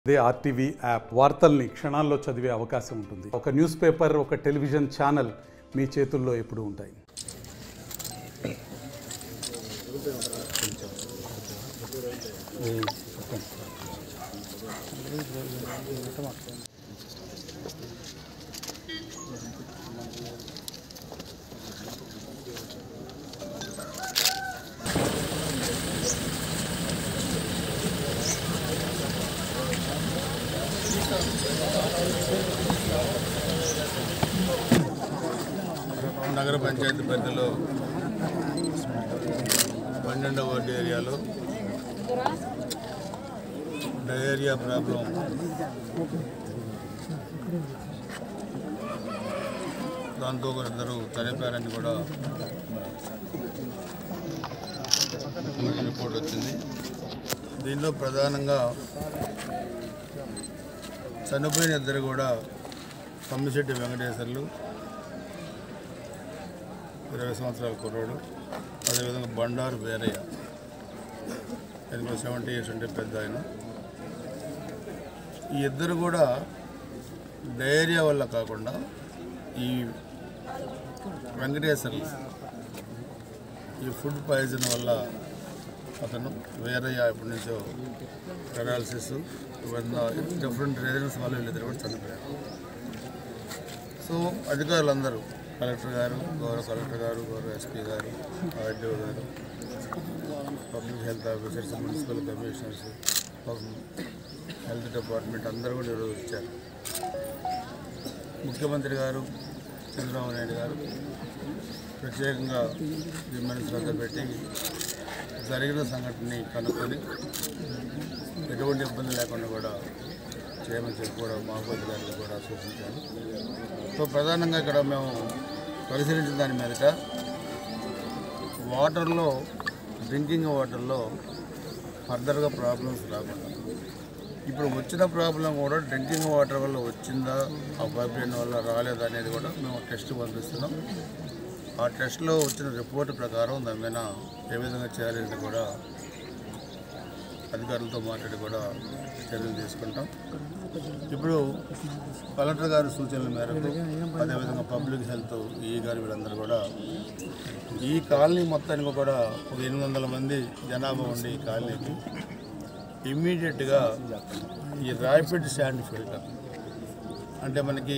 అదే RTV app వార్తల్ని క్షణాల్లో చదివే అవకాశం ఉంటుంది ఒక న్యూస్ పేపర్ ఒక టెలివిజన్ ఛానల్ మీ చేతుల్లో ఎప్పుడూ ఉంటాయి నగర పంచాయతీ పరిధిలో పన్నెండవ వార్డు ఏరియాలో డయేరియా ప్రాబ్లం దాంతో ఒకరిద్దరు చనిపోయారని కూడా మనకి రిపోర్ట్ వచ్చింది దీనిలో ప్రధానంగా చనిపోయిన ఇద్దరు కూడా కమ్మిశెట్టి వెంకటేశ్వర్లు ఇరవై సంవత్సరాల కుర్రాడు అదేవిధంగా బండారు వేరయ్య ఎనిమిది సెవెంటీ ఇయర్స్ అంటే పెద్ద ఆయన ఈ ఇద్దరు కూడా డయేరియా వల్ల కాకుండా ఈ వెంకటేశ్వర్లు ఈ ఫుడ్ పాయిజన్ వల్ల అతను వేరయ్య ఎప్పటి నుంచో పెరాలసిస్ ఇవన్నీ డిఫరెంట్ రీజన్స్ వల్ల వీళ్ళిద్దరు కూడా చనిపోయారు సో అధికారులందరూ కలెక్టర్ గారు గౌరవ కలెక్టర్ గారు గౌరవ ఎస్పీ గారు ఆర్డీఓ గారు public health officers municipal commissioners health department అందరూ కూడా ఈరోజు వచ్చారు ముఖ్యమంత్రి గారు చంద్రబాబు నాయుడు గారు ప్రత్యేకంగా దీని శ్రద్ధ పెట్టి జరిగిన సంఘటనని కనుక్కొని ఎటువంటి ఇబ్బంది లేకుండా కూడా చేయమని చెప్పి కూడా మహబూబ్ గారికి కూడా సూచించారు సో ప్రధానంగా ఇక్కడ మేము పరిశీలించిన దాని మీదట వాటర్లో డ్రింకింగ్ వాటర్లో ఫర్దర్గా ప్రాబ్లమ్స్ రాకుండా ఇప్పుడు వచ్చిన ప్రాబ్లం కూడా డ్రింకింగ్ వాటర్ వల్ల వచ్చిందా ఆ పైప్ లైన్ వల్ల రాలేదా అనేది కూడా మేము టెస్ట్ పంపిస్తున్నాం ఆ టెస్ట్లో వచ్చిన రిపోర్ట్ ప్రకారం దాని మీద ఏ విధంగా చేయాలని కూడా అధికారులతో మాట్లాడి కూడా చర్యలు తీసుకుంటాం ఇప్పుడు కలెక్టర్ గారి సూచనల మేరకు అదేవిధంగా పబ్లిక్ హెల్త్ ఈ గారి వీళ్ళందరూ కూడా ఈ కాలనీ మొత్తానికి కూడా ఒక ఎనిమిది వందల మంది జనాభా ఉండి ఈ కాలనీకి ఇమ్మీడియట్గా ఈ ర్యాపిడ్ శాండ్ ఫిల్టర్ అంటే మనకి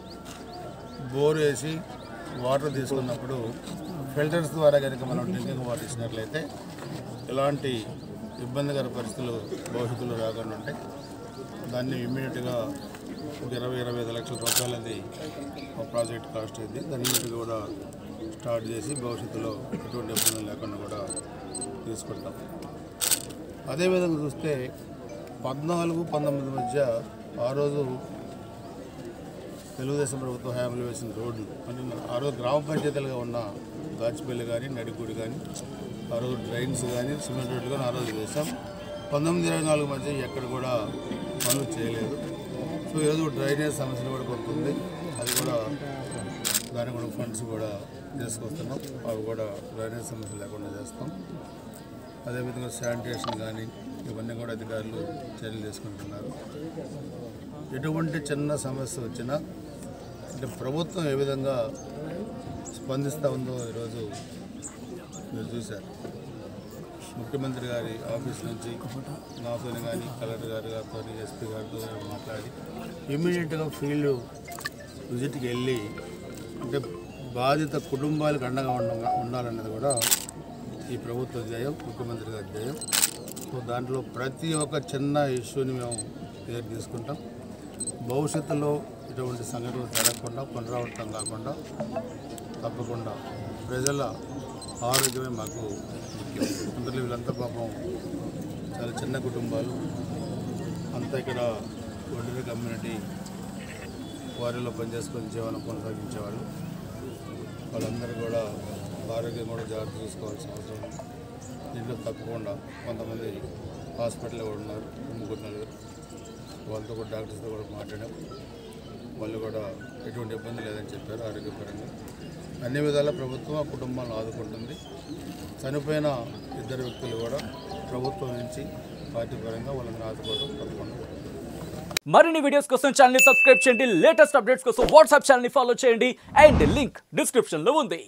బోర్ వేసి వాటర్ తీసుకున్నప్పుడు ఫిల్టర్స్ ద్వారా కనుక మనం డ్రింకింగ్ వాటర్ ఇచ్చినట్లయితే ఎలాంటి ఇబ్బందికర పరిస్థితులు భవిష్యత్తులో రాకుండా ఉంటాయి దాన్ని ఇమ్మీడియట్గా ఒక ఇరవై ఇరవై ఐదు లక్షల రూపాయలది ఒక ప్రాజెక్ట్ కాస్ట్ అయింది దాన్ని ఇమ్మీడియట్గా కూడా స్టార్ట్ చేసి భవిష్యత్తులో ఎటువంటి ఇబ్బందులు లేకుండా కూడా తీసుకుంటాం అదేవిధంగా చూస్తే పద్నాలుగు పంతొమ్మిది మధ్య ఆ రోజు తెలుగుదేశం ప్రభుత్వం హయాంలో వేసిన రోడ్లు అంటే ఆ రోజు గ్రామ పంచాయతీలుగా ఉన్న గాచిపల్లి కానీ నడిగూడి కానీ ఆ రోజు డ్రైన్స్ కానీ సిమెంట్ రోడ్లు కానీ ఆ రోజు వేసాం పంతొమ్మిది ఇరవై నాలుగు మధ్య ఎక్కడ కూడా పనులు చేయలేదు సో ఈరోజు డ్రైనేజ్ సమస్యలు కూడా కొంత ఉంది అది కూడా దానికి కూడా ఫండ్స్ కూడా తీసుకొస్తున్నాం అవి కూడా డ్రైనేజ్ సమస్యలు లేకుండా చేస్తాం అదేవిధంగా శానిటేషన్ కానీ ఇవన్నీ కూడా అధికారులు చర్యలు తీసుకుంటున్నారు ఎటువంటి చిన్న సమస్య వచ్చినా అంటే ప్రభుత్వం ఏ విధంగా స్పందిస్తూ ఉందో ఈరోజు మీరు చూశారు ముఖ్యమంత్రి గారి ఆఫీస్ నుంచి నాతో కానీ కలెక్టర్ గారి గారితో ఎస్పీ గారితో మాట్లాడి ఇమీడియట్గా ఫీల్డ్ విజిట్కి వెళ్ళి అంటే బాధిత కుటుంబాలకు అండగా ఉండ ఉండాలన్నది కూడా ఈ ప్రభుత్వ ధ్యేయం ముఖ్యమంత్రి గారి ధ్యేయం సో దాంట్లో ప్రతి ఒక్క చిన్న ఇష్యూని మేము కేర్ తీసుకుంటాం భవిష్యత్తులో ఇటువంటి సంఘటనలు జరగకుండా పునరావృతం కాకుండా తప్పకుండా ప్రజల ఆరోగ్యమే మాకు ముఖ్యం అందులో వీళ్ళంతా పాపం చాలా చిన్న కుటుంబాలు అంతా ఇక్కడ ఒడ్డరి కమ్యూనిటీ వారిలో పనిచేసుకొని జీవనం కొనసాగించేవాళ్ళు వాళ్ళందరూ కూడా ఆరోగ్యం కూడా జాగ్రత్త చూసుకోవాల్సిన అవసరం ఉంది దీంట్లో తప్పకుండా కొంతమంది హాస్పిటల్లో కూడా ఉన్నారు ముగ్గురు నలుగురు వాళ్ళతో కూడా డాక్టర్స్తో కూడా మాట్లాడాం వాళ్ళు కూడా ఎటువంటి ఇబ్బంది లేదని చెప్పారు ఆరోగ్యపరంగా అన్ని విధాల ప్రభుత్వం ఆ కుటుంబాలను ఆదుకుంటుంది చనిపోయిన ఇద్దరు వ్యక్తులు కూడా ప్రభుత్వం నుంచి పార్టీ పరంగా వాళ్ళని ఆదుకోవడం తప్పకుండా మరిన్ని వీడియోస్ కోసం ఛానల్ ని సబ్స్క్రైబ్ చేయండి లేటెస్ట్ అప్డేట్స్ కోసం వాట్సాప్ ఛానల్ ని ఫాలో చేయండి అండ్ లింక్ డిస్క్రిప్షన్ లో ఉంది